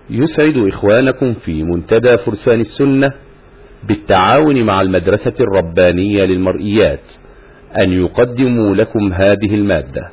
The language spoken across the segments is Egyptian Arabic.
يسعد إخوانكم في منتدى فرسان السنة بالتعاون مع المدرسة الربانية للمرئيات أن يقدموا لكم هذه المادة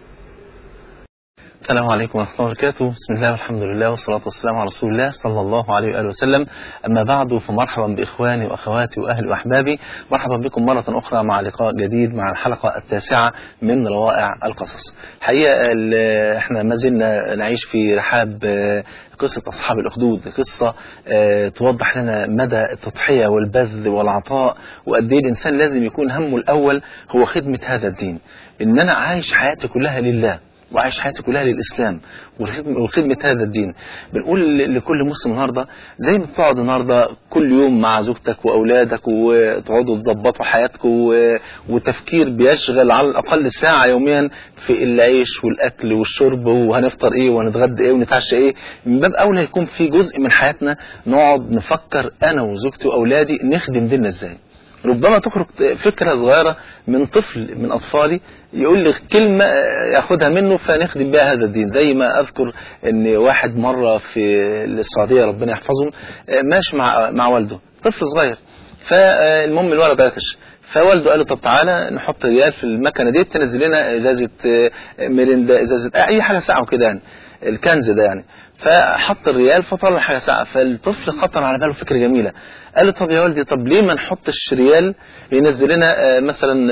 السلام عليكم ورحمة الله وبركاته بسم الله والحمد لله والصلاة والسلام على رسول الله صلى الله عليه وآله وسلم أما بعد فمرحبا بإخواني وأخواتي وأهلي وأحبابي مرحبا بكم مرة أخرى مع لقاء جديد مع الحلقة التاسعة من روائع القصص حقيقة احنا ما زلنا نعيش في رحاب قصة أصحاب الأخدود قصة توضح لنا مدى التضحية والبذل والعطاء وقد ايه الإنسان لازم يكون همه الأول هو خدمة هذا الدين إن أنا عايش حياتي كلها لله وعايش حياتي كلها للإسلام وخدمة هذا الدين بنقول لكل مسلم النهاردة زي ما بتقعد النهاردة كل يوم مع زوجتك وأولادك وتقعدوا تظبطوا حياتكم وتفكير بيشغل على الأقل ساعة يوميا في العيش والأكل والشرب وهنفطر إيه وهنتغدى إيه ونتعشى إيه من باب أولى يكون في جزء من حياتنا نقعد نفكر أنا وزوجتي وأولادي نخدم ديننا إزاي ربما تخرج فكرة صغيرة من طفل من أطفالي يقول لي كلمة ياخدها منه فنخدم بها هذا الدين زي ما أذكر أن واحد مرة في السعودية ربنا يحفظهم ماشي مع مع والده طفل صغير فالمهم الولد باتش فوالده قال له طب تعالى نحط ريال في المكنه دي تنزل لنا ازازه ميريندا ازازه اي حاجه ساعه وكده يعني الكنز ده يعني فحط الريال فطلع حاجه ساعه فالطفل خطر على باله فكره جميله قال له طب يا والدي طب ليه ما نحطش ريال ينزل لنا مثلا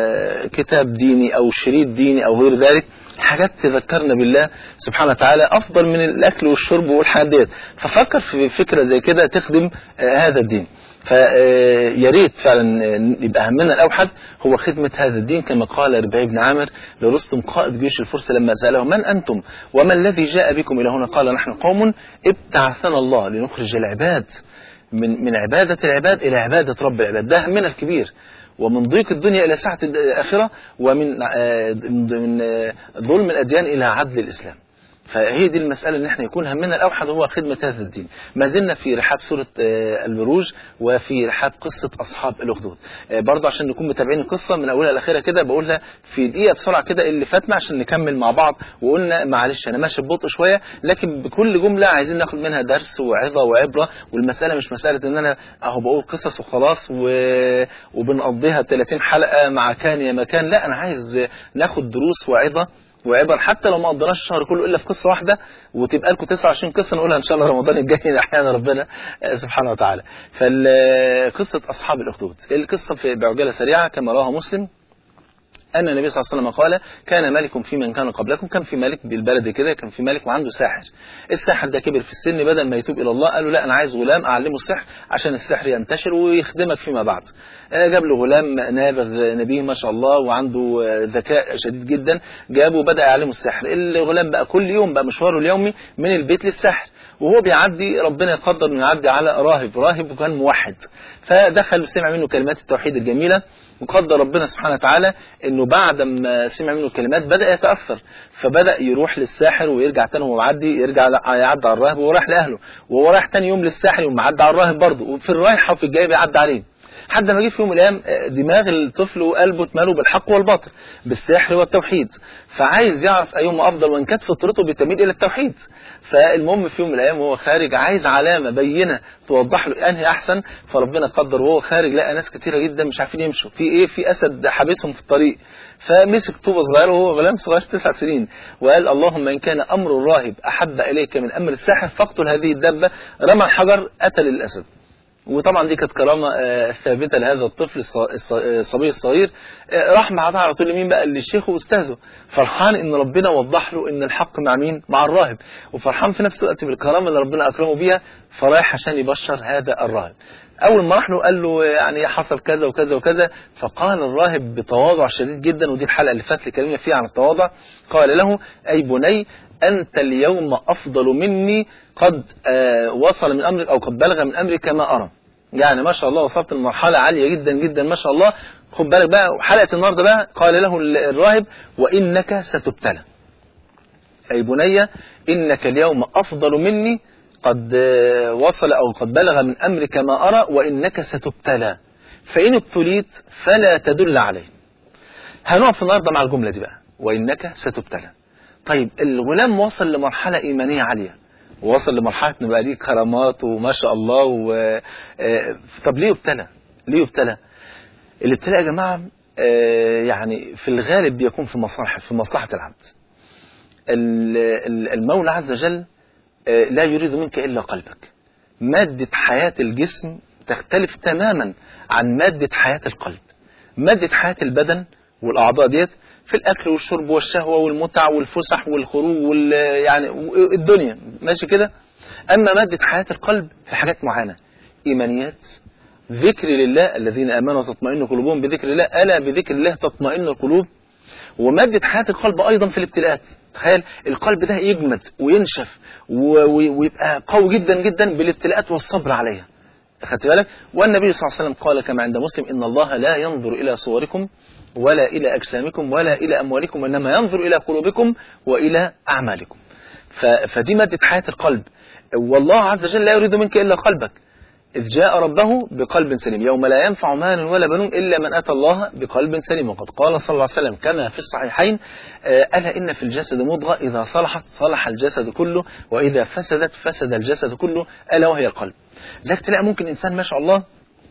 كتاب ديني او شريط ديني او غير ذلك حاجات تذكرنا بالله سبحانه وتعالى افضل من الاكل والشرب والحاجات ديت ففكر في فكره زي كده تخدم هذا الدين فيا ريت فعلا يبقى همنا الاوحد هو خدمه هذا الدين كما قال ربيع بن عامر لرستم قائد جيش الفرس لما ساله من انتم وما الذي جاء بكم الى هنا قال نحن قوم ابتعثنا الله لنخرج العباد من من عباده العباد الى عباده رب العباد ده همنا الكبير ومن ضيق الدنيا الى سعه الاخره ومن من ظلم الاديان الى عدل الاسلام فهي دي المسألة ان احنا يكون همنا الأوحد هو خدمة هذا الدين ما زلنا في رحاب سورة البروج وفي رحاب قصة أصحاب الأخدود برضه عشان نكون متابعين القصة من أولها لآخرها كده بقولها في دقيقة بسرعة كده اللي فاتنا عشان نكمل مع بعض وقلنا معلش أنا ماشي ببطء شوية لكن بكل جملة عايزين ناخد منها درس وعظة وعبرة والمسألة مش مسألة ان أنا أهو بقول قصص وخلاص و... وبنقضيها 30 حلقة مع كان يا مكان لا أنا عايز ناخد دروس وعظة وعبر حتى لو ما قضيناش الشهر كله الا في قصه واحده وتبقى لكم 29 قصه نقولها ان شاء الله رمضان الجاي احيانا ربنا سبحانه وتعالى. فقصه اصحاب الاخدود القصه في بعجاله سريعه كما رواها مسلم أن النبي صلى الله عليه وسلم قال كان ملك في من كان قبلكم كان في ملك بالبلد كده كان في ملك وعنده ساحر الساحر ده كبر في السن بدل ما يتوب إلى الله قال له لا أنا عايز غلام أعلمه السحر عشان السحر ينتشر ويخدمك فيما بعد جاب له غلام نابغ نبيه ما شاء الله وعنده ذكاء شديد جدا جابه وبدأ يعلمه السحر الغلام بقى كل يوم بقى مشواره اليومي من البيت للسحر وهو بيعدي ربنا يقدر انه يعدي على راهب راهب وكان موحد فدخل وسمع منه كلمات التوحيد الجميله وقدر ربنا سبحانه وتعالى انه بعد ما سمع منه الكلمات بدا يتاثر فبدا يروح للساحر ويرجع تاني وهو معدي يرجع يعدي على الراهب وهو رايح لاهله وهو رايح تاني يوم للساحر ومعدي على الراهب برضه وفي الرايحه وفي الجايه بيعدي عليه حد ما جه في يوم من الايام دماغ الطفل وقلبه اتملوا بالحق والباطل بالسحر والتوحيد فعايز يعرف ايهما افضل وان كانت فطرته بتميل الى التوحيد فالمهم في يوم من الايام وهو خارج عايز علامه بينه توضح له انهي احسن فربنا قدر وهو خارج لقى ناس كتيره جدا مش عارفين يمشوا في ايه في اسد حابسهم في الطريق فمسك طوبه صغيره وهو غلام صغير تسع سنين وقال اللهم ان كان امر الراهب احب اليك من امر الساحر فاقتل هذه الدابه رمى الحجر قتل الاسد وطبعا دي كانت كرامه ثابته لهذا الطفل الصبي الصغير راح بعدها على طول لمين بقى للشيخ واستاذه فرحان ان ربنا وضح له ان الحق مع مين مع الراهب وفرحان في نفس الوقت بالكرامه اللي ربنا اكرمه بيها فرايح عشان يبشر هذا الراهب اول ما راح له قال له يعني حصل كذا وكذا وكذا فقال الراهب بتواضع شديد جدا ودي الحلقه اللي فاتت كلمه فيها عن التواضع قال له اي بني أنت اليوم أفضل مني قد وصل من أمرك أو قد بلغ من أمرك ما أرى يعني ما شاء الله وصلت لمرحلة عالية جدا جدا ما شاء الله خد بالك بقى حلقة النهاردة بقى قال له الراهب وإنك ستبتلى أي بني إنك اليوم أفضل مني قد وصل أو قد بلغ من أمرك ما أرى وإنك ستبتلى فإن ابتليت فلا تدل عليه هنقف النهاردة مع الجملة دي بقى وإنك ستبتلى طيب الغلام وصل لمرحلة إيمانية عالية ووصل لمرحله انه بقى ليه كرامات وما شاء الله و... آه، طب ليه يبتلى؟ ليه يبتلى؟ الابتلاء يا جماعه آه، يعني في الغالب بيكون في مصلحه في مصلحه العبد. ال- ال- المولى عز وجل آه، لا يريد منك الا قلبك. ماده حياه الجسم تختلف تماما عن ماده حياه القلب. ماده حياه البدن والاعضاء ديت في الاكل والشرب والشهوه والمتع والفسح والخروج وال يعني الدنيا ماشي كده اما ماده حياه القلب في حاجات معينه ايمانيات ذكر لله الذين امنوا تطمئن قلوبهم بذكر الله الا بذكر الله تطمئن القلوب ومادة حياة القلب أيضا في الابتلاءات تخيل القلب ده يجمد وينشف و- و- ويبقى قوي جدا جدا بالابتلاءات والصبر عليها أخدت بالك والنبي صلى الله عليه وسلم قال كما عند مسلم إن الله لا ينظر إلى صوركم ولا إلى أجسامكم ولا إلى أموالكم إنما ينظر إلى قلوبكم وإلى أعمالكم ف- فدي مادة حياة القلب والله عز وجل لا يريد منك إلا قلبك إذ جاء ربه بقلب سليم يوم لا ينفع مال ولا بنون إلا من أتى الله بقلب سليم وقد قال صلى الله عليه وسلم كما في الصحيحين آه، ألا إن في الجسد مضغة إذا صلحت صلح الجسد كله وإذا فسدت فسد الجسد كله ألا وهي القلب ذلك تلاقي ممكن إنسان ما شاء الله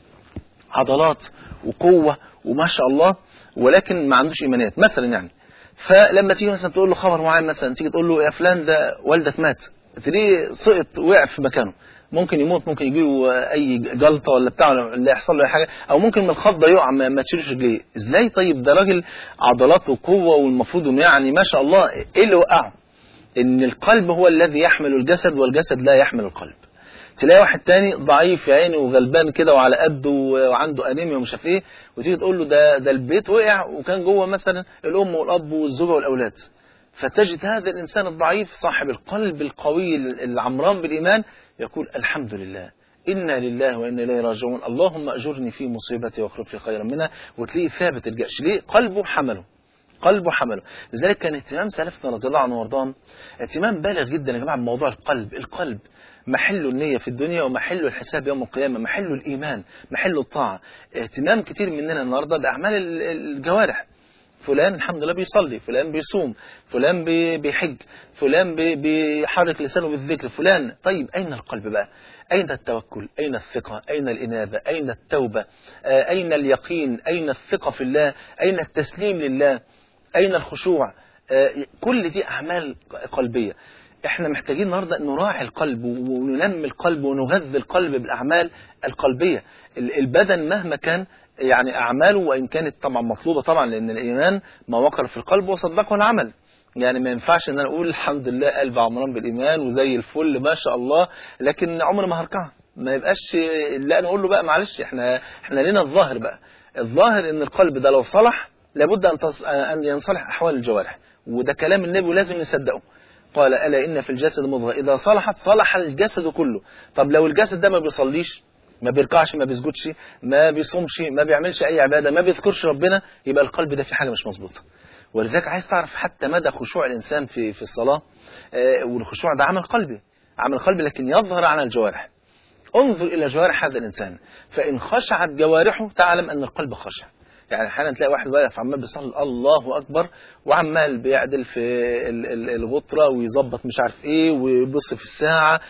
عضلات وقوة وما شاء الله ولكن ما عندوش إيمانيات مثلا يعني فلما تيجي مثلا تقول له خبر معين مثلا تيجي تقول له يا فلان ده والدك مات تلاقيه سقط وقع في مكانه ممكن يموت ممكن يجي له اي جلطه ولا بتاع ولا يحصل له اي حاجه او ممكن من الخضه يقع ما, ما تشيلش رجليه ازاي طيب ده راجل عضلات وقوه والمفروض انه يعني ما شاء الله ايه اللي وقعه ان القلب هو الذي يحمل الجسد والجسد لا يحمل القلب تلاقي واحد تاني ضعيف يا عيني وغلبان كده وعلى قده وعنده انيميا ومش عارف ايه وتيجي تقول له ده ده البيت وقع وكان جوه مثلا الام والاب والزوجه والاولاد فتجد هذا الانسان الضعيف صاحب القلب القوي العمران بالايمان يقول الحمد لله إنا لله وإنا إليه راجعون اللهم أجرني في مصيبتي واخلف لي خيرا منها وتلاقيه ثابت الجأش ليه قلبه حمله قلبه حمله لذلك كان اهتمام سلفنا رضي الله عنه وارضاهم اهتمام بالغ جدا يا جماعه بموضوع القلب القلب محل النية في الدنيا ومحل الحساب يوم القيامة محل الإيمان محل الطاعة اهتمام كتير مننا النهاردة بأعمال ال- الجوارح فلان الحمد لله بيصلي فلان بيصوم فلان بي- بيحج فلان بي- بيحرك لسانه بالذكر فلان طيب أين القلب بقى أين التوكل أين الثقة أين الإنابة أين التوبة آه، أين اليقين أين الثقة في الله أين التسليم لله أين الخشوع آه، كل دي أعمال قلبية احنا محتاجين النهارده نراعي القلب وننمي القلب ونغذي القلب بالاعمال القلبيه ال- البدن مهما كان يعني اعماله وان كانت طبعا مطلوبه طبعا لان الايمان ما وقر في القلب وصدقه العمل يعني ما ينفعش ان انا اقول الحمد لله قلب عمران بالايمان وزي الفل ما شاء الله لكن عمري ما هركعها ما يبقاش لا نقول له بقى معلش احنا احنا لنا الظاهر بقى الظاهر ان القلب ده لو صلح لابد ان تص... ان ينصلح احوال الجوارح وده كلام النبي ولازم نصدقه قال ألا إن في الجسد مضغة إذا صلحت صلح الجسد كله طب لو الجسد ده ما بيصليش ما بيركعش ما بيسجدش ما بيصومش ما بيعملش أي عبادة ما بيذكرش ربنا يبقى القلب ده في حاجة مش مظبوطة ولذلك عايز تعرف حتى مدى خشوع الإنسان في في الصلاة آه، والخشوع ده عمل قلبي عمل قلبي لكن يظهر على الجوارح انظر إلى جوارح هذا الإنسان فإن خشعت جوارحه تعلم أن القلب خشع يعني احيانا تلاقي واحد واقف عمال بيصلي الله اكبر وعمال بيعدل في ال- ال- الغطره ويظبط مش عارف ايه ويبص في الساعه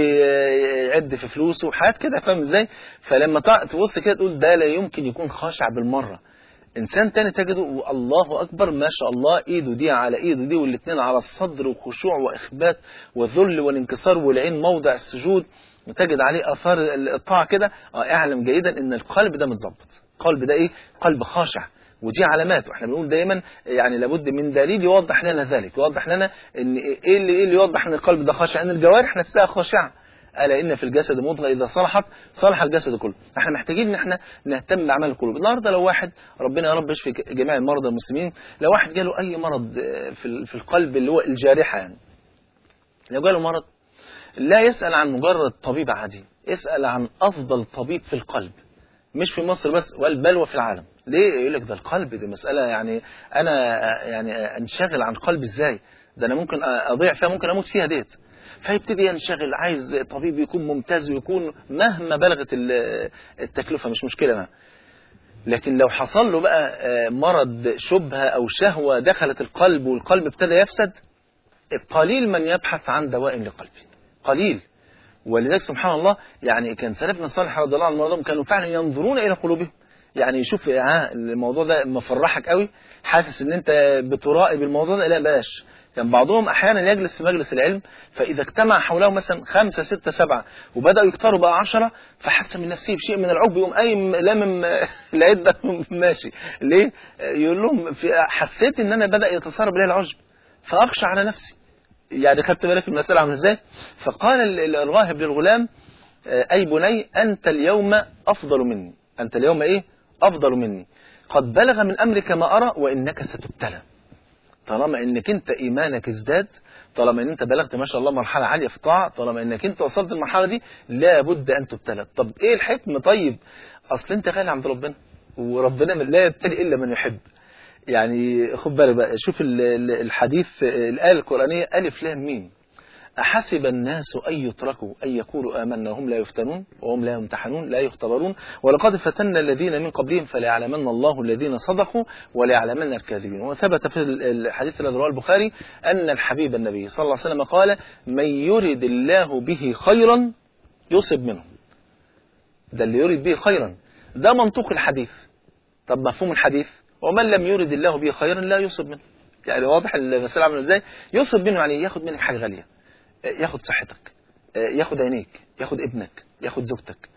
ويعد في فلوسه وحاجات كده فاهم ازاي فلما تع- تبص كده تقول ده لا يمكن يكون خاشع بالمره انسان تاني تجده الله اكبر ما شاء الله ايده دي على ايده دي والاثنين على الصدر وخشوع واخبات والذل والانكسار والعين موضع السجود وتجد عليه اثار الطاعه كده اه اعلم جيدا ان القلب ده متظبط القلب ده ايه قلب خاشع ودي علامات واحنا بنقول دايما يعني لابد من دليل يوضح لنا ذلك يوضح لنا ان ايه اللي ايه اللي يوضح ان القلب ده خاشع ان الجوارح نفسها خاشعه الا ان في الجسد مضغه اذا صلحت صلح الجسد كله احنا محتاجين ان احنا نهتم باعمال القلوب النهارده لو واحد ربنا يا رب يشفي جميع المرضى المسلمين لو واحد جاله اي مرض آه، في ال- في القلب اللي هو الجارحه يعني لو جاله مرض لا يسأل عن مجرد طبيب عادي يسأل عن أفضل طبيب في القلب مش في مصر بس بل بل وفي العالم ليه يقول لك ده القلب دي مسألة يعني أنا يعني أنشغل عن قلبي إزاي ده أنا ممكن أضيع فيها ممكن أموت فيها ديت فيبتدي ينشغل عايز طبيب يكون ممتاز ويكون مهما بلغت ال- التكلفة مش مشكلة معاه لكن لو حصل له بقى آه، مرض شبهة أو شهوة دخلت القلب والقلب ابتدى يفسد قليل من يبحث عن دواء لقلبه قليل ولذلك سبحان الله يعني كان سلفنا الصالح رضي الله عنهم وارضاهم كانوا فعلا ينظرون الى قلوبهم يعني شوف ها الموضوع ده مفرحك قوي حاسس ان انت بتراقب الموضوع ده لا بلاش كان بعضهم احيانا يجلس في مجلس العلم فاذا اجتمع حوله مثلا خمسه سته سبعه وبداوا يكتروا بقى عشرة فحس من نفسه بشيء من العجب يقوم قايم لامم العده ماشي ليه؟ يقول لهم في حسيت ان انا بدا يتسرب لي العجب فاخشى على نفسي يعني خدت بالك المساله عامله ازاي؟ فقال ال- ال- الراهب للغلام آه، اي بني انت اليوم افضل مني انت اليوم ايه؟ افضل مني قد بلغ من امرك ما ارى وانك ستبتلى طالما انك انت ايمانك ازداد طالما ان انت بلغت ما شاء الله مرحله عاليه في الطاعه طالما انك انت وصلت المرحله دي لابد ان تبتلى طب ايه الحكم طيب اصل انت غالي عند ربنا وربنا من لا يبتلي الا من يحب يعني خد بالك بقى شوف ال- ال- الحديث الايه القرانيه الف لام ميم أحسب الناس أن يتركوا أن يقولوا آمنا وهم لا يفتنون وهم لا يمتحنون لا يختبرون ولقد فتنا الذين من قبلهم فليعلمن الله الذين صدقوا وليعلمن الكاذبين وثبت في الحديث الذي رواه البخاري أن الحبيب النبي صلى الله عليه وسلم قال من يرد الله به خيرا يصب منه ده اللي يريد به خيرا ده منطوق الحديث طب مفهوم الحديث ومن لم يرد الله به خيرا لا يصب منه يعني واضح المسألة عامله ازاي يصب منه يعني ياخد منك حاجة غالية ياخد صحتك ياخد عينيك ياخد ابنك ياخد زوجتك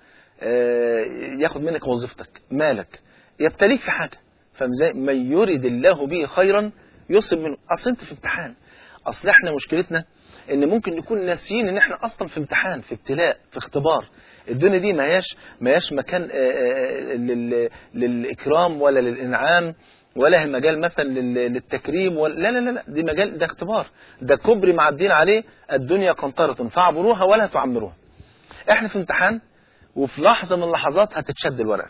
ياخد منك وظيفتك مالك يبتليك في حاجة فمزاي من يرد الله به خيرا يصب منه اصل انت في امتحان اصل احنا مشكلتنا ان ممكن نكون ناسيين ان احنا اصلا في امتحان في ابتلاء في اختبار الدنيا دي ما هياش ما هياش مكان لل- للاكرام ولا للانعام ولا هي مجال مثلا لل- للتكريم ولا لا لا لا لا دي مجال ده اختبار ده كبري معدين عليه الدنيا قنطرة فاعبروها ولا تعمروها احنا في امتحان وفي لحظة من اللحظات هتتشد الورقة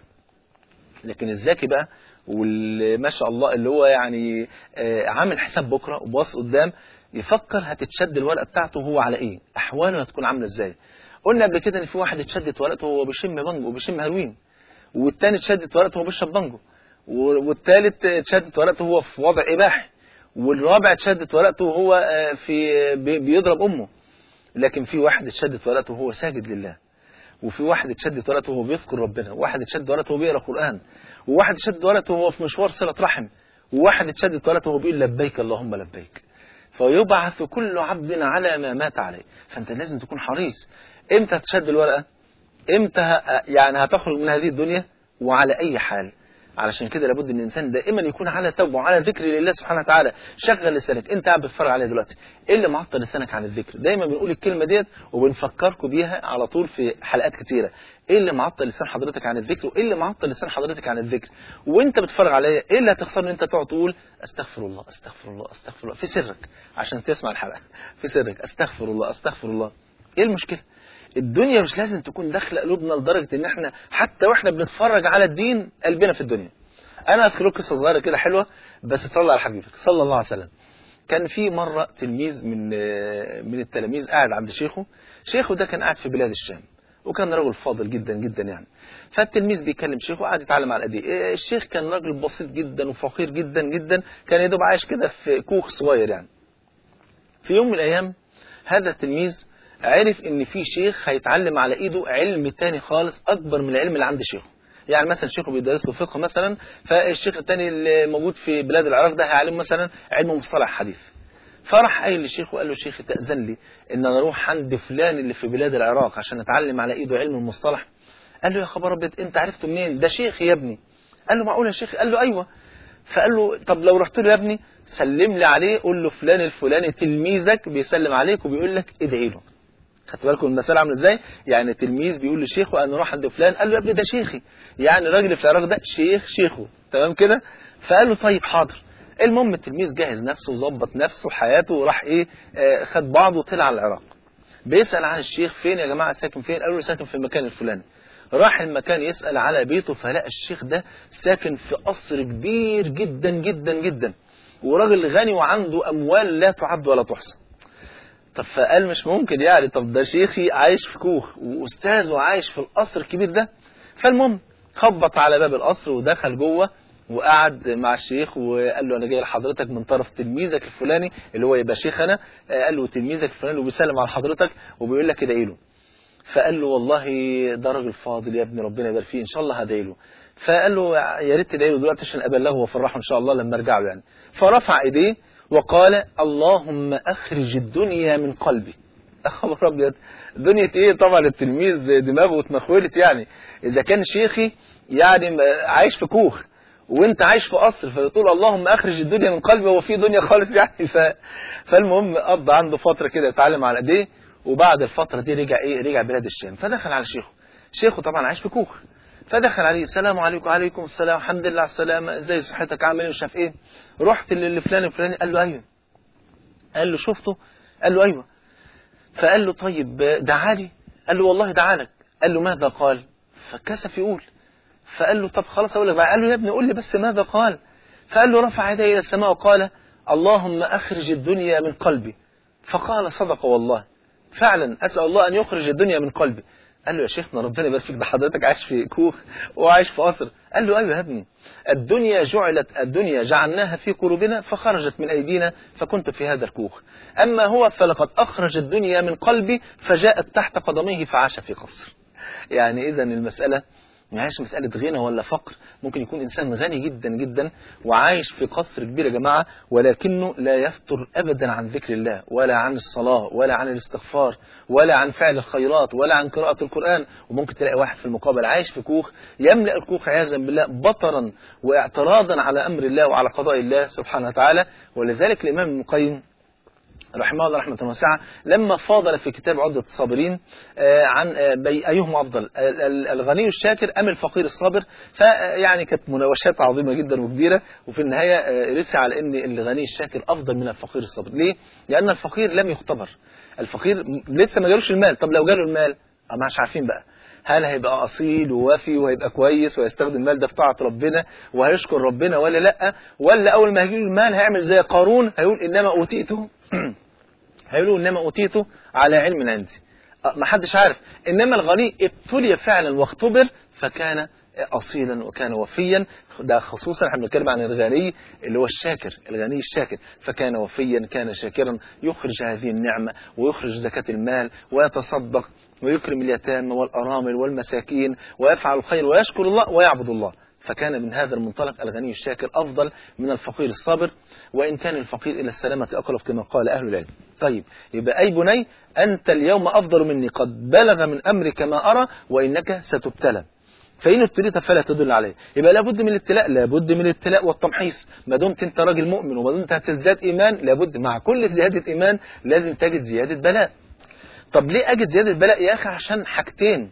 لكن الذكي بقى واللي ما شاء الله اللي هو يعني آه، عامل حساب بكره وباص قدام يفكر هتتشد الورقه بتاعته هو على ايه احواله هتكون عامله ازاي قلنا قبل كده ان في واحد اتشدت ورقته وهو بيشم بانجو وبيشم هيروين والتاني اتشدت ورقته وهو بيشرب بانجو و- والتالت اتشدت ورقته وهو في وضع اباحي والرابع اتشدت ورقته وهو آه، في بي- بيضرب امه لكن في واحد اتشدت ورقته وهو ساجد لله وفي واحد اتشدت ورقته وهو بيذكر ربنا وواحد اتشدت ورقته وهو بيقرا قران وواحد اتشدت ورقته وهو في مشوار صله رحم وواحد اتشدت ورقته وهو بيقول لبيك اللهم لبيك فيبعث كل عبد على ما مات عليه فانت لازم تكون حريص امتى هتشد الورقه امتى ه- يعني هتخرج من هذه الدنيا وعلى اي حال علشان كده لابد ان الانسان دائما يكون على توبه وعلى ذكر لله سبحانه وتعالى شغل لسانك انت قاعد بتتفرج عليا دلوقتي ايه اللي معطل لسانك عن الذكر دايما بنقول الكلمه ديت وبنفكركم بيها على طول في حلقات كتيره ايه اللي معطل لسان حضرتك عن الذكر وايه اللي معطل لسان حضرتك عن الذكر وانت بتتفرج عليا ايه اللي هتخسر ان انت تقعد تقول استغفر الله استغفر الله استغفر الله في سرك عشان تسمع الحلقه في سرك استغفر الله استغفر الله ايه المشكله الدنيا مش لازم تكون داخله قلوبنا لدرجه ان احنا حتى واحنا بنتفرج على الدين قلبنا في الدنيا انا اذكر لك قصه صغيره كده حلوه بس صلى على حبيبك صلى الله عليه وسلم كان في مره تلميذ من من التلاميذ قاعد عند شيخه شيخه ده كان قاعد في بلاد الشام وكان رجل فاضل جدا جدا يعني فالتلميذ بيكلم شيخه قاعد يتعلم على ايديه الشيخ كان راجل بسيط جدا وفقير جدا جدا كان يا دوب عايش كده في كوخ صغير يعني في يوم من الايام هذا التلميذ عرف ان في شيخ هيتعلم على ايده علم تاني خالص اكبر من العلم اللي عند شيخه يعني مثلا شيخه بيدرس له فقه مثلا فالشيخ التاني اللي موجود في بلاد العراق ده هيعلمه مثلا علم مصطلح حديث فراح قايل للشيخ وقال له شيخ تأذن لي ان انا اروح عند فلان اللي في بلاد العراق عشان اتعلم على ايده علم المصطلح قال له يا خبر ابيض انت عرفته منين ده شيخ يا ابني قال له معقول يا شيخ قال له ايوه فقال له طب لو رحت له يا ابني سلم لي عليه قول له فلان الفلاني تلميذك بيسلم عليك وبيقول لك ادعي له خدت بالكم المسألة عاملة ازاي؟ يعني تلميذ بيقول لشيخه انا اروح عند فلان قال له يا ابني ده شيخي يعني الراجل في العراق ده شيخ شيخه تمام كده؟ فقال له طيب حاضر المهم التلميذ جهز نفسه وظبط نفسه وحياته وراح ايه آه خد بعضه وطلع على العراق بيسأل عن الشيخ فين يا جماعة ساكن فين؟ قالوا له ساكن في المكان الفلاني راح المكان يسأل على بيته فلقى الشيخ ده ساكن في قصر كبير جدا جدا جدا وراجل غني وعنده أموال لا تعد ولا تحصى طب فقال مش ممكن يعني طب ده شيخي عايش في كوخ واستاذه عايش في القصر الكبير ده فالمهم خبط على باب القصر ودخل جوه وقعد مع الشيخ وقال له انا جاي لحضرتك من طرف تلميذك الفلاني اللي هو يبقى شيخنا آه، قال له تلميذك الفلاني وبيسلم على حضرتك وبيقول لك ادعي له فقال له والله ده راجل فاضل يا ابني ربنا يبارك فيه ان شاء الله هدعي له فقال له يا ريت تدعي له دلوقتي عشان ابلغه وافرحه ان شاء الله لما ارجع له يعني فرفع ايديه وقال اللهم اخرج الدنيا من قلبي يا خبر ابيض دنيا ايه طبعا التلميذ دماغه اتنخولت يعني اذا كان شيخي يعني عايش في كوخ وانت عايش في قصر فتقول اللهم اخرج الدنيا من قلبي هو في دنيا خالص يعني ف... فالمهم قضى عنده فتره كده يتعلم على ايديه وبعد الفتره دي رجع ايه رجع بلاد الشام فدخل على شيخه شيخه طبعا عايش في كوخ فدخل عليه السلام عليكم وعليكم السلام الحمد لله على السلامه ازاي صحتك عامل ايه مش عارف ايه رحت لفلان الفلاني قال له ايوه قال له شفته قال له ايوه فقال له طيب دعالي قال له والله دعالك قال له ماذا قال فكسف يقول فقال له طب خلاص اقول لك بقى. قال له يا ابني قول لي بس ماذا قال فقال له رفع يديه الى السماء وقال اللهم اخرج الدنيا من قلبي فقال صدق والله فعلا اسال الله ان يخرج الدنيا من قلبي قال له يا شيخنا ربنا يبارك فيك ده حضرتك عايش في كوخ وعايش في قصر قال له ايوه يا ابني الدنيا جعلت الدنيا جعلناها في قلوبنا فخرجت من ايدينا فكنت في هذا الكوخ اما هو فلقد اخرج الدنيا من قلبي فجاءت تحت قدميه فعاش في قصر يعني اذا المساله ما هيش مسألة غنى ولا فقر ممكن يكون إنسان غني جدا جدا وعايش في قصر كبير يا جماعة ولكنه لا يفتر أبدا عن ذكر الله ولا عن الصلاة ولا عن الاستغفار ولا عن فعل الخيرات ولا عن قراءة القرآن وممكن تلاقي واحد في المقابل عايش في كوخ يملأ الكوخ عياذا بالله بطرا واعتراضا على أمر الله وعلى قضاء الله سبحانه وتعالى ولذلك الإمام ابن القيم رحمه الله رحمة واسعة لما فاضل في كتاب عدة الصابرين آه، عن آه، بي أيهما أفضل ال- ال- الغني الشاكر أم الفقير الصابر فيعني كانت مناوشات عظيمة جدا وكبيرة وفي النهاية آه، رسي على أن الغني الشاكر أفضل من الفقير الصابر ليه؟ لأن الفقير لم يختبر الفقير م- لسه ما جالوش المال طب لو جاله المال آه، مش عارفين بقى هل هيبقى أصيل ووفي وهيبقى كويس ويستخدم المال ده في طاعة ربنا وهيشكر ربنا ولا لأ ولا أول ما هيجيله المال هيعمل زي قارون هيقول إنما أوتيته هيقولوا انما اوتيته على علم عندي أه، ما حدش عارف انما الغني ابتلي فعلا واختبر فكان اصيلا وكان وفيا ده خصوصا احنا بنتكلم عن الغني اللي هو الشاكر الغني الشاكر فكان وفيا كان شاكرا يخرج هذه النعمه ويخرج زكاه المال ويتصدق ويكرم اليتامى والارامل والمساكين ويفعل الخير ويشكر الله ويعبد الله فكان من هذا المنطلق الغني الشاكر أفضل من الفقير الصابر وإن كان الفقير إلى السلامة أقرب كما قال أهل العلم طيب يبقى أي بني أنت اليوم أفضل مني قد بلغ من أمرك ما أرى وإنك ستبتلى فإن ابتليت فلا تدل عليه يبقى لابد من الابتلاء لابد من الابتلاء والتمحيص ما دمت انت راجل مؤمن وما دمت هتزداد ايمان لابد مع كل زياده ايمان لازم تجد زياده بلاء طب ليه اجد زياده بلاء يا اخي عشان حاجتين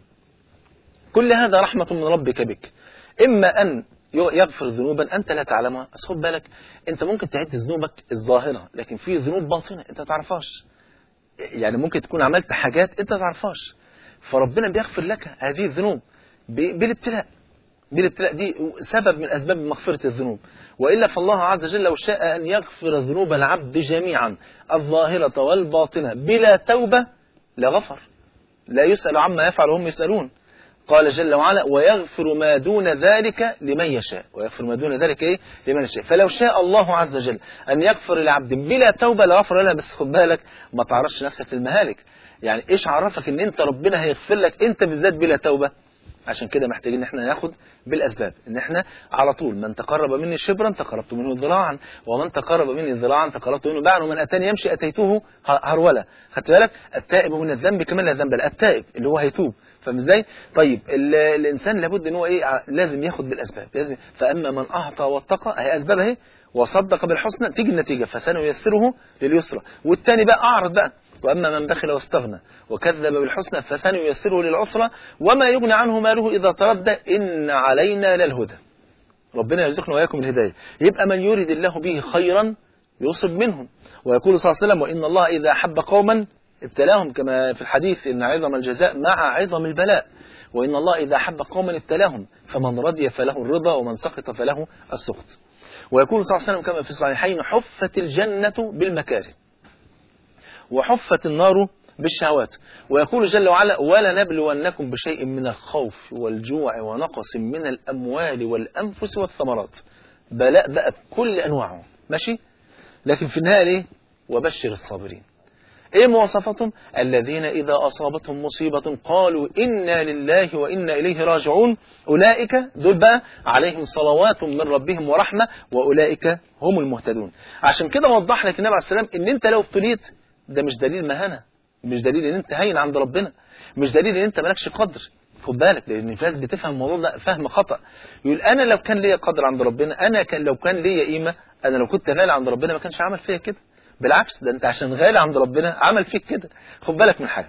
كل هذا رحمه من ربك بك اما ان يغفر ذنوبا انت لا تعلمها بس خد بالك انت ممكن تعد ذنوبك الظاهره لكن في ذنوب باطنه انت ما تعرفهاش يعني ممكن تكون عملت حاجات انت ما تعرفهاش فربنا بيغفر لك هذه الذنوب ب- بالابتلاء بالابتلاء دي سبب من اسباب مغفره الذنوب والا فالله عز وجل لو شاء ان يغفر ذنوب العبد جميعا الظاهره والباطنه بلا توبه لغفر لا يسال عما يفعل وهم يسالون قال جل وعلا ويغفر ما دون ذلك لمن يشاء ويغفر ما دون ذلك ايه لمن يشاء فلو شاء الله عز وجل ان يغفر لعبد بلا توبه لغفر له بس خد بالك ما تعرضش نفسك للمهالك يعني ايش عرفك ان انت ربنا هيغفر لك انت بالذات بلا توبه عشان كده محتاجين ان احنا ناخد بالاسباب ان احنا على طول من تقرب مني شبرا تقربت منه ذراعا ومن تقرب مني ذراعا تقربت منه باعا ومن اتاني يمشي اتيته هرولا خدت بالك التائب من الذنب كمان لا ذنب له التائب اللي هو هيتوب فاهم ازاي طيب ال- الانسان لابد ان هو ايه ع- لازم ياخد بالاسباب لازم فاما من اعطى واتقى اهي اسباب اهي وصدق بالحسنى تيجي النتيجه فسنيسره لليسرى والتاني بقى اعرض بقى واما من بخل واستغنى وكذب بالحسنى فسنيسره للعسرى وما يغني عنه ماله اذا تردى ان علينا للهدى ربنا يرزقنا واياكم الهدايه يبقى من يريد الله به خيرا يصب منهم ويقول صلى الله عليه وسلم وان الله اذا احب قوما ابتلاهم كما في الحديث ان عظم الجزاء مع عظم البلاء وان الله اذا احب قوما ابتلاهم فمن رضي فله الرضا ومن سخط فله السخط ويقول صلى الله عليه وسلم كما في الصحيحين حفت الجنه بالمكاره وحفت النار بالشهوات ويقول جل وعلا ولنبلونكم بشيء من الخوف والجوع ونقص من الأموال والأنفس والثمرات بلاء بقى بكل انواعه ماشي لكن في النهايه ايه وبشر الصابرين ايه مواصفاتهم الذين اذا اصابتهم مصيبه قالوا انا لله وانا اليه راجعون اولئك دول بقى عليهم صلوات من ربهم ورحمه واولئك هم المهتدون عشان كده وضح لك النبي عليه السلام ان انت لو ابتليت ده مش دليل مهانه مش دليل ان انت هين عند ربنا مش دليل ان انت مالكش قدر خد بالك لان في ناس بتفهم الموضوع ده فهم خطا يقول انا لو كان ليا قدر عند ربنا انا كان لو كان ليا قيمه انا لو كنت غالي عند ربنا ما كانش عمل فيا كده بالعكس ده انت عشان غالي عند ربنا عمل فيك كده خد بالك من حاجه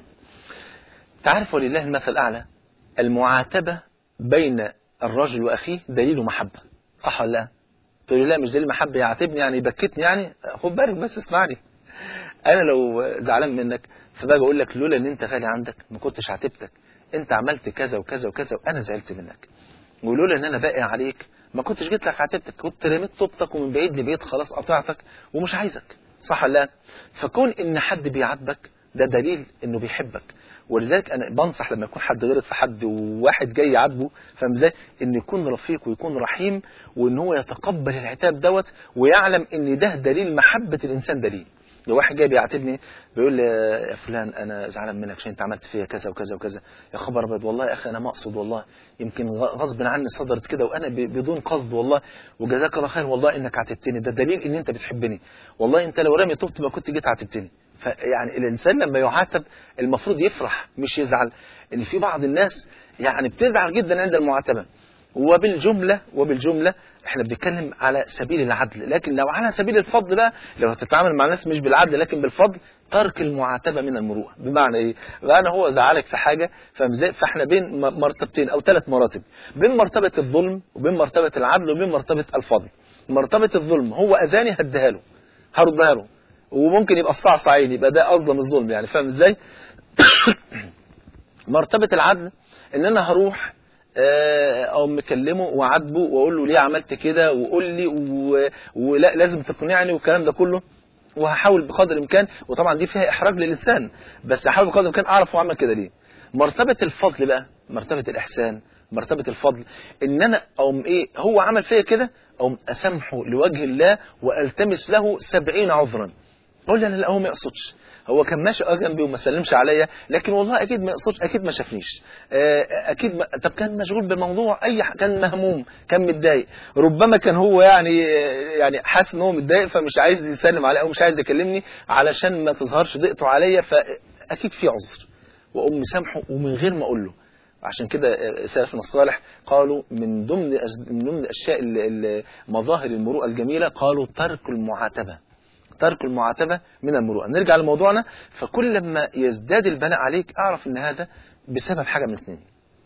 تعرف ولله المثل الاعلى المعاتبه بين الرجل واخيه دليل محبه صح ولا لا تقول لي لا مش دليل محبه يعاتبني يعني يبكتني يعني خد بالك بس اسمعني انا لو زعلان منك فباجي اقول لك لولا ان انت غالي عندك ما كنتش عاتبتك انت عملت كذا وكذا وكذا وانا زعلت منك ولولا ان انا باقي عليك ما كنتش جيت لك عاتبتك كنت رميت طوبتك ومن بعيد لبعيد خلاص قطعتك ومش عايزك صح ولا لا فكون ان حد بيعاتبك ده دليل انه بيحبك ولذلك انا بنصح لما يكون حد غلط في حد وواحد جاي يعاتبه فاهم ازاي ان يكون رفيق ويكون رحيم وان هو يتقبل العتاب دوت ويعلم ان ده دليل محبه الانسان دليل لو واحد جاي بيعاتبني بيقول لي يا فلان انا زعلان منك عشان انت عملت فيا كذا وكذا وكذا يا خبر ابيض والله يا اخي انا ما اقصد والله يمكن غصب عني صدرت كده وانا بدون قصد والله وجزاك الله خير والله انك عاتبتني ده دليل ان انت بتحبني والله انت لو رامي طوبت ما كنت جيت عاتبتني فيعني الانسان لما يعاتب المفروض يفرح مش يزعل ان في بعض الناس يعني بتزعل جدا عند المعاتبه وبالجملة وبالجملة احنا بنتكلم على سبيل العدل لكن لو على سبيل الفضل بقى لو هتتعامل مع الناس مش بالعدل لكن بالفضل ترك المعاتبة من المروءة بمعنى ايه بمعنى هو زعلك في حاجة فاحنا بين مرتبتين او ثلاث مراتب بين مرتبة الظلم وبين مرتبة العدل وبين مرتبة الفضل مرتبة الظلم هو اذاني هديها له هردها له وممكن يبقى الصعصعين يبقى ده اظلم الظلم يعني فاهم ازاي مرتبة العدل ان انا هروح او مكلمه وعاتبه واقول له ليه عملت كده وقول لي و... ولا لازم تقنعني والكلام ده كله وهحاول بقدر الامكان وطبعا دي فيها احراج للانسان بس هحاول بقدر الامكان اعرف هو عمل كده ليه مرتبه الفضل بقى مرتبه الاحسان مرتبه الفضل ان انا او ايه هو عمل فيا كده او اسامحه لوجه الله والتمس له سبعين عذرا قول لي انا لا هو ما يقصدش هو كان ماشي اه جنبي وما سلمش عليا لكن والله اكيد ما يقصدش اكيد ما شافنيش اكيد ما طب كان مشغول بالموضوع اي ح... كان مهموم كان متضايق ربما كان هو يعني يعني حاسس ان هو متضايق فمش عايز يسلم عليا او مش عايز يكلمني علشان ما تظهرش ضيقته عليا فاكيد في عذر واقوم مسامحه ومن غير ما اقول له عشان كده سلفنا الصالح قالوا من ضمن من ضمن الاشياء مظاهر المروءه الجميله قالوا ترك المعاتبه ترك المعاتبة من المروءة نرجع لموضوعنا فكل لما يزداد البلاء عليك اعرف ان هذا بسبب حاجة من اثنين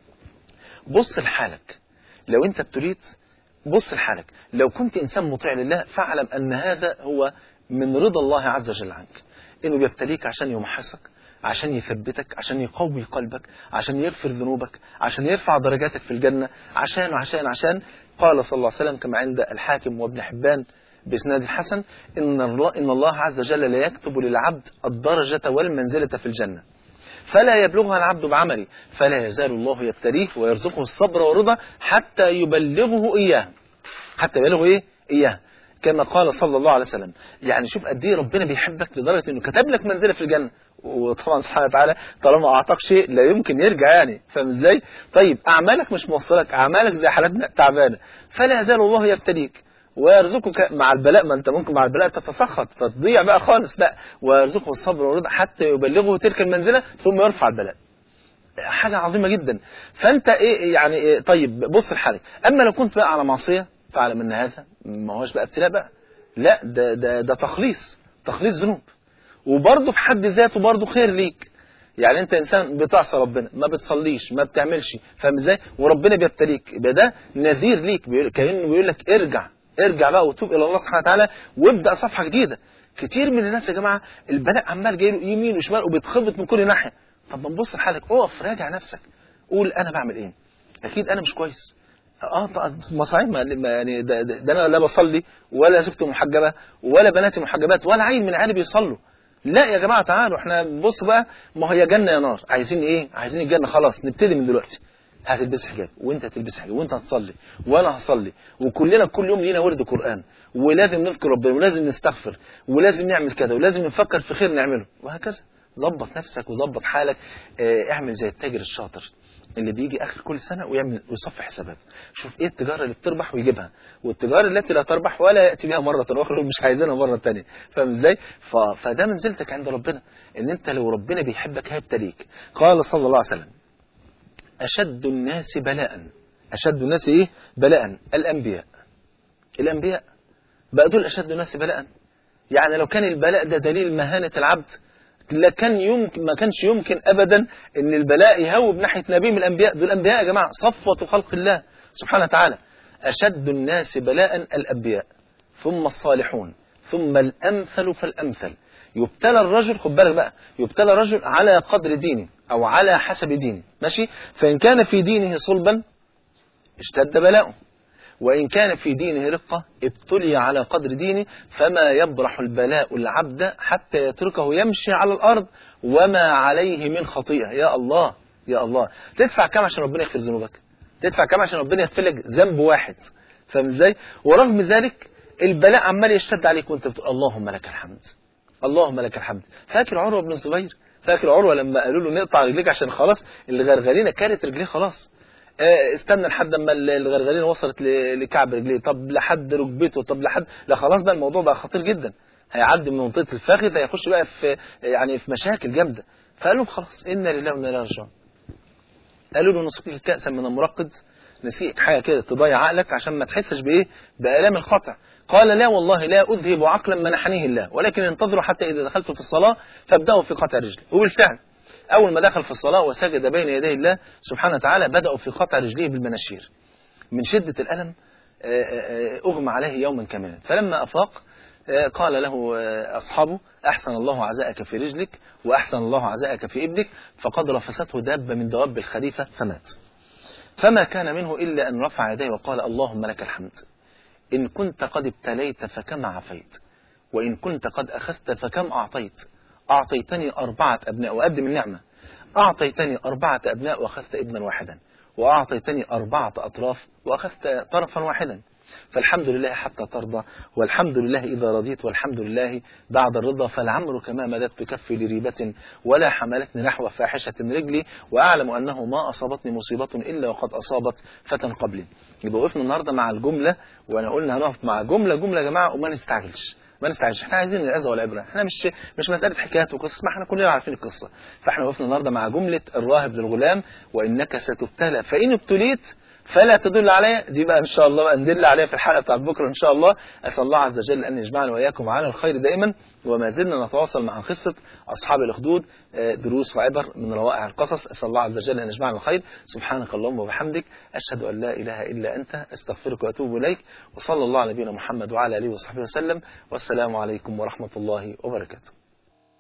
بص لحالك لو انت ابتليت بص لحالك لو كنت انسان مطيع لله فاعلم ان هذا هو من رضا الله عز وجل عنك انه بيبتليك عشان يمحصك عشان يثبتك عشان يقوي قلبك عشان يغفر ذنوبك عشان يرفع درجاتك في الجنة عشان عشان عشان قال صلى الله عليه وسلم كما عند الحاكم وابن حبان بإسناد الحسن إن الله, إن الله عز وجل لا يكتب للعبد الدرجة والمنزلة في الجنة فلا يبلغها العبد بعمله فلا يزال الله يبتليه ويرزقه الصبر والرضا حتى يبلغه إياه حتى يبلغه إيه؟ إياه كما قال صلى الله عليه وسلم يعني شوف قد ايه ربنا بيحبك لدرجة انه كتب لك منزلة في الجنة وطبعا سبحانه وتعالى طالما اعطاك شيء لا يمكن يرجع يعني فاهم ازاي طيب اعمالك مش موصلك اعمالك زي حالتنا تعبانه فلا يزال الله يبتليك ويرزقك مع البلاء ما انت ممكن مع البلاء تتسخط فتضيع بقى خالص لا ويرزقه الصبر والرضا حتى يبلغه تلك المنزله ثم يرفع البلاء حاجه عظيمه جدا فانت ايه يعني إيه طيب بص لحالك اما لو كنت بقى على معصيه فاعلم ان هذا ما هوش بقى ابتلاء بقى لا ده ده ده تخليص تخليص ذنوب وبرضه في حد ذاته برضه خير ليك يعني انت انسان بتعصى ربنا ما بتصليش ما بتعملش فاهم ازاي وربنا بيبتليك يبقى ده نذير ليك بيقول كانه بيقول لك ارجع ارجع بقى وتوب الى الله سبحانه وتعالى وابدا صفحه جديده كتير من الناس يا جماعه البلاء عمال جاي له يمين وشمال وبيتخبط من كل ناحيه طب ما نبص لحالك اقف راجع نفسك قول انا بعمل ايه اكيد انا مش كويس اه مصاعب يعني ده, ده, ده انا لا بصلي ولا زوجتي محجبه ولا بناتي محجبات ولا عيل من عيالي بيصلوا لا يا جماعه تعالوا احنا بص بقى ما هي جنه يا نار عايزين ايه عايزين الجنه خلاص نبتدي من دلوقتي هتلبس حجاب وانت هتلبس حجاب وانت هتصلي وانا هصلي وكلنا كل يوم لينا ورد قران ولازم نذكر ربنا ولازم نستغفر ولازم نعمل كذا ولازم نفكر في خير نعمله وهكذا ظبط نفسك وظبط حالك اه اعمل زي التاجر الشاطر اللي بيجي اخر كل سنه ويعمل ويصفي حسابات شوف ايه التجاره اللي بتربح ويجيبها والتجاره التي لا تربح ولا ياتي بها مره اخرى ومش عايزينها مره ثانيه فاهم ازاي ف... فده منزلتك عند ربنا ان انت لو ربنا بيحبك هيبتليك قال صلى الله عليه وسلم اشد الناس بلاء اشد الناس ايه بلاء الانبياء الانبياء بقى دول اشد الناس بلاء يعني لو كان البلاء ده دليل مهانه العبد لكن يمكن ما كانش يمكن ابدا ان البلاء يهوب ناحيه نبي من الانبياء دول الانبياء يا جماعه صفوه خلق الله سبحانه وتعالى اشد الناس بلاء الانبياء ثم الصالحون ثم الامثل فالامثل يبتلى الرجل خد بالك بقى يبتلى الرجل على قدر دينه او على حسب دينه ماشي فان كان في دينه صلبا اشتد بلاؤه وإن كان في دينه رقة ابتلي على قدر دينه فما يبرح البلاء العبد حتى يتركه يمشي على الأرض وما عليه من خطيئة يا الله يا الله تدفع كم عشان ربنا يغفر ذنوبك تدفع كم عشان ربنا يغفر لك ذنب واحد فاهم ازاي ورغم ذلك البلاء عمال يشتد عليك وانت بتقول اللهم لك الحمد اللهم لك الحمد فاكر عروة بن الزبير فاكر عروة لما قالوا له نقطع رجليك عشان خلاص الغرغرينة كانت رجليه خلاص استنى لحد ما الغرغرينه وصلت لكعب رجليه طب لحد ركبته طب لحد لا خلاص بقى الموضوع بقى خطير جدا هيعدي من منطقه الفخذ هيخش بقى في يعني في مشاكل جامده فقالوا خلاص انا لله وانا اليه راجعون قالوا له نسقيك كاسا من المرقد نسيك حاجه كده تضيع عقلك عشان ما تحسش بايه بالام القطع قال لا والله لا اذهب عقلا منحنيه الله ولكن انتظروا حتى اذا دخلت في الصلاه فابداوا في قطع رجلي وبالفعل أول ما دخل في الصلاة وسجد بين يدي الله سبحانه وتعالى بدأوا في قطع رجليه بالمناشير من شدة الألم أغمى عليه يوما كاملا فلما أفاق قال له أصحابه أحسن الله عزاءك في رجلك وأحسن الله عزاءك في ابنك فقد رفسته دابة من دواب الخليفة فمات فما كان منه إلا أن رفع يديه وقال اللهم لك الحمد إن كنت قد ابتليت فكم عفيت وإن كنت قد أخذت فكم أعطيت أعطيتني أربعة أبناء وأبدي من نعمة أعطيتني أربعة أبناء وأخذت ابنا واحدا وأعطيتني أربعة أطراف وأخذت طرفا واحدا فالحمد لله حتى ترضى والحمد لله إذا رضيت والحمد لله بعد الرضا فالعمر كما مددت كفي لريبة ولا حملتني نحو فاحشة رجلي وأعلم أنه ما أصابتني مصيبة إلا وقد أصابت فتى قبلي يبقى وقفنا النهاردة مع الجملة وأنا قلنا هنقف مع جملة جملة يا جماعة وما نستعجلش ما نستعجلش احنا عايزين العظه والعبره احنا مش مش مساله حكايات وقصص ما احنا كلنا عارفين القصه فاحنا وقفنا النهارده مع جمله الراهب للغلام وانك ستبتلى فان ابتليت فلا تدل علي دي بقى ان شاء الله بقى ندل عليها في الحلقه بتاعت بكره ان شاء الله اسال الله عز وجل ان يجمعنا واياكم على الخير دائما وما زلنا نتواصل مع قصه اصحاب الاخدود دروس وعبر من روائع القصص اسال الله عز وجل ان يجمعنا على الخير سبحانك اللهم وبحمدك اشهد ان لا اله الا انت استغفرك واتوب اليك وصلى الله على نبينا محمد وعلى اله وصحبه وسلم والسلام عليكم ورحمه الله وبركاته